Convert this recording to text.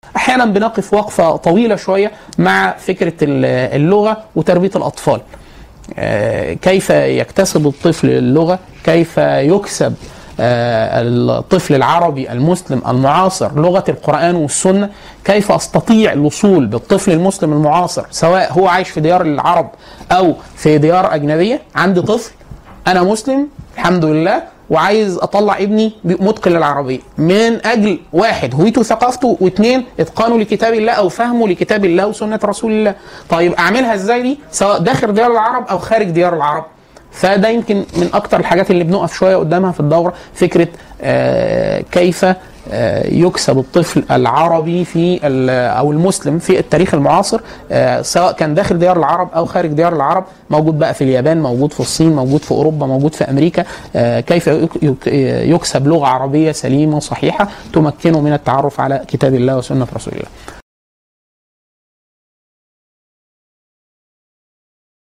احيانا بنقف وقفه طويله شويه مع فكره اللغه وتربيه الاطفال آه، كيف يكتسب الطفل اللغه كيف يكسب آه، الطفل العربي المسلم المعاصر لغه القران والسنه كيف استطيع الوصول بالطفل المسلم المعاصر سواء هو عايش في ديار العرب او في ديار اجنبيه عندي طفل انا مسلم الحمد لله وعايز اطلع ابني متقن للعربيه من اجل واحد هويته وثقافته واثنين اتقانه لكتاب الله او فهمه لكتاب الله وسنه رسول الله طيب اعملها ازاي دي سواء داخل ديار العرب او خارج ديار العرب فده يمكن من اكتر الحاجات اللي بنقف شويه قدامها في الدوره فكره آه كيف آه يكسب الطفل العربي في او المسلم في التاريخ المعاصر آه سواء كان داخل ديار العرب او خارج ديار العرب موجود بقى في اليابان موجود في الصين موجود في اوروبا موجود في امريكا آه كيف يكسب لغه عربيه سليمه صحيحه تمكنه من التعرف على كتاب الله وسنه رسول الله